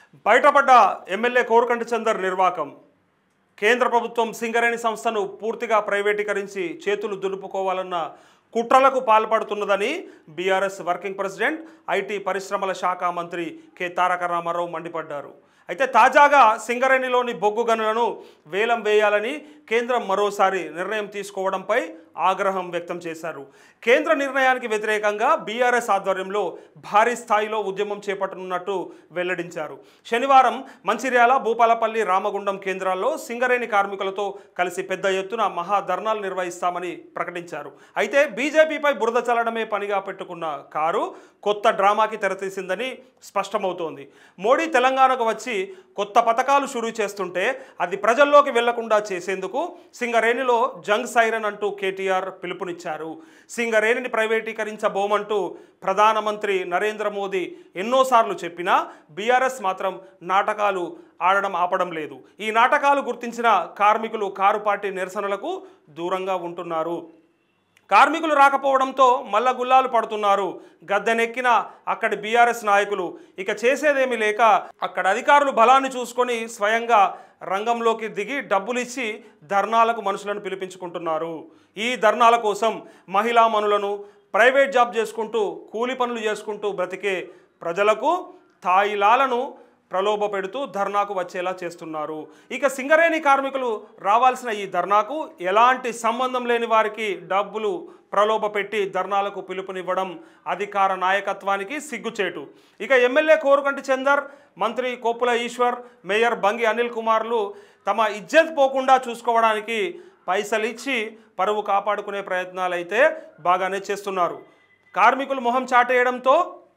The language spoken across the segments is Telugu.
బయటపడ్డ ఎమ్మెల్యే కోరుకంటి చందర్ నిర్వాకం కేంద్ర ప్రభుత్వం సింగరేణి సంస్థను పూర్తిగా ప్రైవేటీకరించి చేతులు దులుపుకోవాలన్న కుట్రలకు పాల్పడుతున్నదని బీఆర్ఎస్ వర్కింగ్ ప్రెసిడెంట్ ఐటీ పరిశ్రమల శాఖ మంత్రి కె తారక రామారావు మండిపడ్డారు అయితే తాజాగా సింగరేణిలోని బొగ్గు గనులను వేలం వేయాలని కేంద్రం మరోసారి నిర్ణయం తీసుకోవడంపై ఆగ్రహం వ్యక్తం చేశారు కేంద్ర నిర్ణయానికి వ్యతిరేకంగా బీఆర్ఎస్ ఆధ్వర్యంలో భారీ స్థాయిలో ఉద్యమం చేపట్టనున్నట్టు వెల్లడించారు శనివారం మంచిర్యాల భూపాలపల్లి రామగుండం కేంద్రాల్లో సింగరేణి కార్మికులతో కలిసి పెద్ద ఎత్తున మహా ధర్నాలు నిర్వహిస్తామని ప్రకటించారు అయితే బీజేపీపై బురద చల్లడమే పనిగా పెట్టుకున్న కారు కొత్త డ్రామాకి తెరతీసిందని స్పష్టమవుతోంది మోడీ తెలంగాణకు వచ్చి కొత్త పథకాలు షురూ చేస్తుంటే అది ప్రజల్లోకి వెళ్లకుండా చేసేందుకు సింగరేణిలో జంగ్ సైరన్ అంటూ కేటీఆర్ పిలుపునిచ్చారు సింగరేణిని ప్రైవేటీకరించబోమంటూ ప్రధానమంత్రి నరేంద్ర మోదీ ఎన్నోసార్లు చెప్పినా బీఆర్ఎస్ మాత్రం నాటకాలు ఆడడం ఆపడం లేదు ఈ నాటకాలు గుర్తించిన కార్మికులు కారు పార్టీ నిరసనలకు దూరంగా ఉంటున్నారు కార్మికులు రాకపోవడంతో మల్ల గుల్లాలు పడుతున్నారు గద్దెనెక్కిన అక్కడి బీఆర్ఎస్ నాయకులు ఇక చేసేదేమీ లేక అక్కడ అధికారులు బలాన్ని చూసుకొని స్వయంగా రంగంలోకి దిగి డబ్బులు ఇచ్చి ధర్నాలకు మనుషులను పిలిపించుకుంటున్నారు ఈ ధర్నాల కోసం మహిళా మనులను ప్రైవేట్ జాబ్ చేసుకుంటూ కూలి పనులు చేసుకుంటూ బ్రతికే ప్రజలకు తాయిలాలను ప్రలోభ పెడుతూ ధర్నాకు వచ్చేలా చేస్తున్నారు ఇక సింగరేణి కార్మికులు రావాల్సిన ఈ ధర్నాకు ఎలాంటి సంబంధం లేని వారికి డబ్బులు ప్రలోభ పెట్టి ధర్నాలకు పిలుపునివ్వడం అధికార నాయకత్వానికి సిగ్గుచేటు ఇక ఎమ్మెల్యే కోరుకంటి చందర్ మంత్రి కోప్పుల ఈశ్వర్ మేయర్ బంగి అనిల్ కుమార్లు తమ ఇజ్జత్ పోకుండా చూసుకోవడానికి పైసలు ఇచ్చి పరువు కాపాడుకునే ప్రయత్నాలు అయితే బాగానే చేస్తున్నారు కార్మికులు మొహం చాటేయడంతో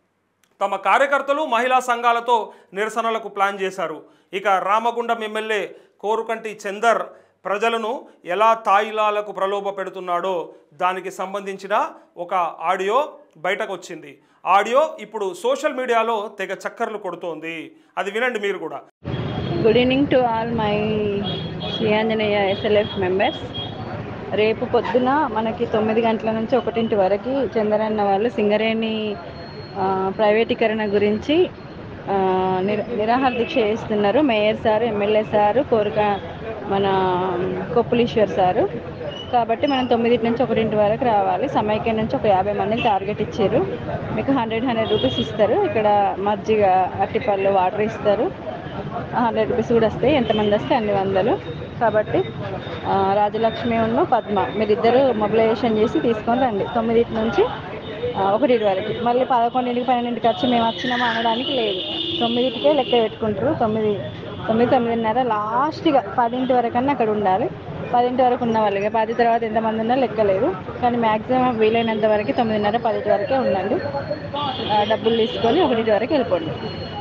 తమ కార్యకర్తలు మహిళా సంఘాలతో నిరసనలకు ప్లాన్ చేశారు ఇక రామగుండం ఎమ్మెల్యే కోరుకంటి చందర్ ప్రజలను ఎలా తాయిలాలకు ప్రలోభ పెడుతున్నాడో దానికి సంబంధించిన ఒక ఆడియో బయటకు వచ్చింది ఆడియో ఇప్పుడు సోషల్ మీడియాలో తెగ చక్కర్లు కొడుతోంది అది వినండి మీరు కూడా good evening to all my Shri Anjaneya SLF members రేపు పొద్దున మనకి తొమ్మిది గంటల నుంచి ఒకటింటి వరకు చంద్రన్న వాళ్ళు సింగరేణి ఆ, ప్రైవేటీకరణ గురించి ఆ, నిర నిరాహార దీక్ష చేస్తున్నారు మేయర్ సారు ఎమ్మెల్యే సారు కోరిక మన కొప్పులీశ్వర్ సారు కాబట్టి మనం తొమ్మిదింటి నుంచి ఒకటింటి వరకు రావాలి సమైక్య నుంచి ఒక యాభై మందిని టార్గెట్ ఇచ్చారు మీకు హండ్రెడ్ హండ్రెడ్ రూపీస్ ఇస్తారు ఇక్కడ మజ్జిగ అట్టిపళ్ళు వాటర్ ఇస్తారు హండ్రెడ్ రూపీస్ కూడా వస్తాయి ఎంతమంది వస్తే అన్ని వందలు కాబట్టి ఆ, రాజలక్ష్మి ఉన్న పద్మ మీరిద్దరు మొబిలైజేషన్ చేసి తీసుకొని రండి తొమ్మిదింటి నుంచి ఆ, ఒకటింటి వరకు మళ్ళీ పదకొండింటికి పన్నెండింటికి వచ్చి మేము వచ్చినామా అనడానికి లేదు తొమ్మిదింటికే లెక్క పెట్టుకుంటారు తొమ్మిది తొమ్మిది తొమ్మిదిన్నర లాస్ట్గా పదింటి వరకన్నా అక్కడ ఉండాలి పదింటి వరకు ఉన్న వాళ్ళకి పది తర్వాత ఎంతమంది ఉన్నా లెక్క లేదు కానీ మ్యాక్సిమం వీలైనంత వరకు తొమ్మిదిన్నర పదింటి వరకే ఉండండి ఆ, డబ్బులు తీసుకొని ఒకటింటి వరకు వెళ్ళిపోండి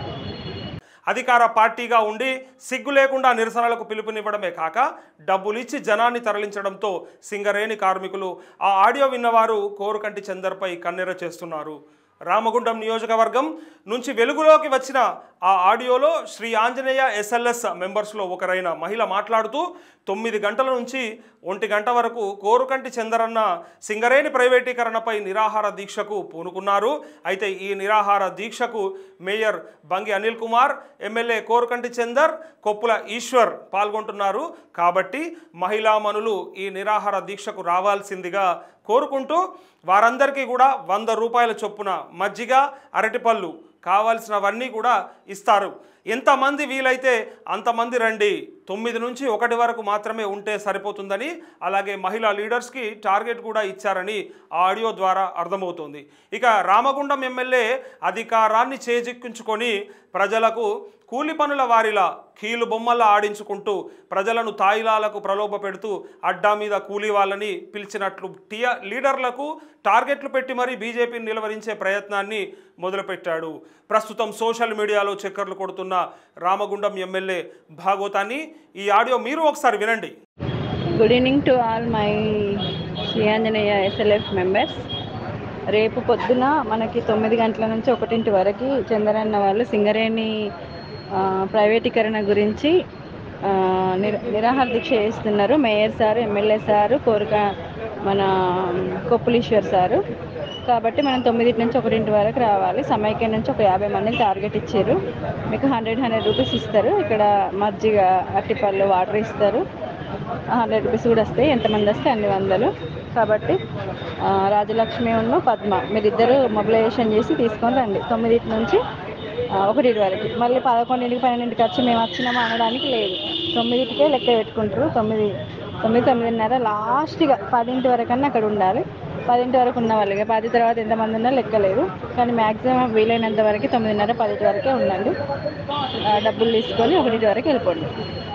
అధికార పార్టీగా ఉండి సిగ్గు లేకుండా నిరసనలకు పిలుపునివ్వడమే కాక డబ్బులు ఇచ్చి జనాన్ని తరలించడంతో సింగరేణి కార్మికులు ఆ ఆడియో విన్నవారు కోరుకంటి చందర్పై కన్నెర చేస్తున్నారు రామగుండం నియోజకవర్గం నుంచి వెలుగులోకి వచ్చిన ఆ ఆడియోలో శ్రీ ఆంజనేయ ఎస్ఎల్ఎస్ మెంబర్స్లో ఒకరైన మహిళ మాట్లాడుతూ తొమ్మిది గంటల నుంచి ఒంటి గంట వరకు కోరుకంటి చందరన్న సింగరేణి ప్రైవేటీకరణపై నిరాహార దీక్షకు పూనుకున్నారు అయితే ఈ నిరాహార దీక్షకు మేయర్ బంగి అనిల్ కుమార్ ఎమ్మెల్యే కోరుకంటి చందర్ కొప్పుల ఈశ్వర్ పాల్గొంటున్నారు కాబట్టి మహిళా మనులు ఈ నిరాహార దీక్షకు రావాల్సిందిగా కోరుకుంటూ వారందరికీ కూడా వంద రూపాయల చొప్పున మజ్జిగ అరటిపళ్ళు కావాల్సినవన్నీ కూడా ఇస్తారు ఎంతమంది వీలైతే అంతమంది రండి తొమ్మిది నుంచి ఒకటి వరకు మాత్రమే ఉంటే సరిపోతుందని అలాగే మహిళా లీడర్స్కి టార్గెట్ కూడా ఇచ్చారని ఆ ఆడియో ద్వారా అర్థమవుతోంది ఇక రామగుండం ఎమ్మెల్యే అధికారాన్ని చేజిక్కించుకొని ప్రజలకు కూలి పనుల వారిలా కీలు బొమ్మల్లా ఆడించుకుంటూ ప్రజలను తాయిలాలకు ప్రలోభ పెడుతూ అడ్డా మీద కూలీ వాళ్ళని పిలిచినట్లు టియా లీడర్లకు టార్గెట్లు పెట్టి మరీ బీజేపీని నిలవరించే ప్రయత్నాన్ని మొదలుపెట్టాడు ప్రస్తుతం సోషల్ మీడియాలో చక్కర్లు కొడుతున్న రామగుండం ఎమ్మెల్యే భాగవతాన్ని ఈ ఆడియో మీరు ఒకసారి వినండి good evening to all my Shri Anjaneya SLF members రేపు పొద్దున మనకి తొమ్మిది గంటల నుంచి ఒకటింటి వరకు చంద్రన్న వాళ్ళు సింగరేణి ఆ, ప్రైవేటీకరణ గురించి ఆ, నిర నిరాహార దీక్ష చేస్తున్నారు మేయర్ సారు ఎమ్మెల్యే సారు కోరిక మన కొప్పులీశ్వర్ సారు కాబట్టి మనం తొమ్మిదింటి నుంచి ఒకటింటి వరకు రావాలి సమైక్య నుంచి ఒక యాభై మందిని టార్గెట్ ఇచ్చారు మీకు హండ్రెడ్ హండ్రెడ్ రూపీస్ ఇస్తారు ఇక్కడ మజ్జిగ అట్టిపళ్ళు వాటర్ ఇస్తారు హండ్రెడ్ రూపీస్ కూడా వస్తాయి ఎంతమంది వస్తే అన్ని వందలు కాబట్టి ఆ, రాజలక్ష్మి ఉన్న పద్మ మీరిద్దరు మొబిలైజేషన్ చేసి తీసుకొని రండి తొమ్మిదింటి నుంచి ఆ, ఒకటింటి వరకు మళ్ళీ పదకొండింటికి పన్నెండింటికి వచ్చి మేము వచ్చినామా అనడానికి లేదు తొమ్మిదింటికే లెక్క పెట్టుకుంటారు తొమ్మిది తొమ్మిది తొమ్మిదిన్నర లాస్ట్గా పదింటి వరకన్నా అక్కడ ఉండాలి పదింటి వరకు ఉన్న వాళ్ళకి పది తర్వాత ఎంతమంది ఉన్నా లెక్క లేదు కానీ మ్యాక్సిమం వీలైనంత వరకు తొమ్మిదిన్నర పదింటి వరకే ఉండండి ఆ, డబ్బులు తీసుకొని ఒకటింటి వరకు వెళ్ళిపోండి